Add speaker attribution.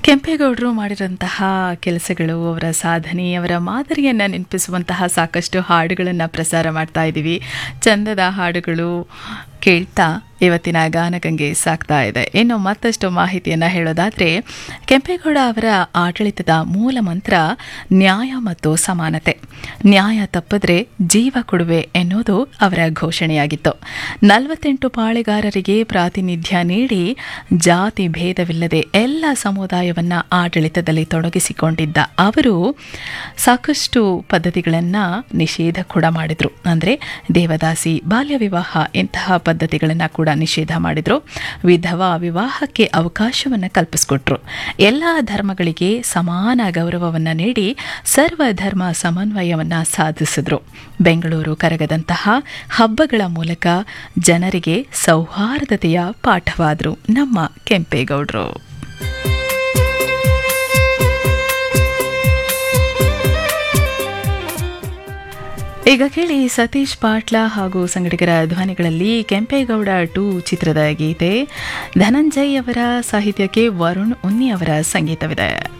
Speaker 1: ಕೆಂಪೇಗೌಡರು ಮಾಡಿರೋಂತಹ ಕೆಲಸಗಳು ಅವರ ಸಾಧನೆ ಅವರ ಮಾದರಿಯನ್ನು ನೆನಪಿಸುವಂತಹ ಸಾಕಷ್ಟು ಹಾಡುಗಳನ್ನು ಪ್ರಸಾರ ಮಾಡ್ತಾ ಇದ್ದೀವಿ ಚಂದದ ಹಾಡುಗಳು ಕೇಳ್ತಾ ಇವತ್ತಿನ ಗಾನಗಂಗೆ ಸಾಕ್ತಾ ಇದೆ ಇನ್ನು ಮತ್ತಷ್ಟು ಮಾಹಿತಿಯನ್ನು ಹೇಳೋದಾದರೆ ಕೆಂಪೇಗೌಡ ಅವರ ಆಡಳಿತದ ಮೂಲ ಮಂತ್ರ ನ್ಯಾಯ ಮತ್ತು ಸಮಾನತೆ ನ್ಯಾಯ ತಪ್ಪಿದ್ರೆ ಜೀವ ಕೊಡುವೆ ಎನ್ನುವುದು ಅವರ ಘೋಷಣೆಯಾಗಿತ್ತು ನಲವತ್ತೆಂಟು ಪಾಳೆಗಾರರಿಗೆ ಪ್ರಾತಿನಿಧ್ಯ ನೀಡಿ ಜಾತಿ ಭೇದವಿಲ್ಲದೆ ಎಲ್ಲ ಸಮುದಾಯವನ್ನ ಆಡಳಿತದಲ್ಲಿ ತೊಡಗಿಸಿಕೊಂಡಿದ್ದ ಅವರು ಸಾಕಷ್ಟು ಪದ್ಧತಿಗಳನ್ನು ನಿಷೇಧ ಕೂಡ ಮಾಡಿದ್ರು ಅಂದರೆ ದೇವದಾಸಿ ಬಾಲ್ಯ ವಿವಾಹ ಇಂತಹ ಪದ್ಧತಿಗಳನ್ನು ಕೂಡ ನಿಷೇಧ ಮಾಡಿದ್ರು ವಿಧವಾ ವಿವಾಹಕ್ಕೆ ಅವಕಾಶವನ್ನು ಕಲ್ಪಿಸಿಕೊಟ್ರು ಎಲ್ಲ ಧರ್ಮಗಳಿಗೆ ಸಮಾನ ಗೌರವವನ್ನು ನೀಡಿ ಸರ್ವಧರ್ಮ ಸಮನ್ವಯವನ್ನು ಸಾಧಿಸಿದ್ರು ಬೆಂಗಳೂರು ಕರಗದಂತಹ ಹಬ್ಬಗಳ ಮೂಲಕ ಜನರಿಗೆ ಸೌಹಾರ್ದತೆಯ ಪಾಠವಾದರು ನಮ್ಮ ಕೆಂಪೇಗೌಡರು ಈಗ ಕೇಳಿ ಸತೀಶ್ ಪಾಟ್ಲ ಹಾಗೂ ಸಂಗಡಿಗರ ಧ್ವನಿಗಳಲ್ಲಿ ಕೆಂಪೇಗೌಡ ಟು ಚಿತ್ರದ ಗೀತೆ ಧನಂಜಯ್ ಅವರ ಸಾಹಿತ್ಯಕ್ಕೆ ವರುಣ್ ಉನ್ನಿ ಅವರ ಸಂಗೀತವಿದೆ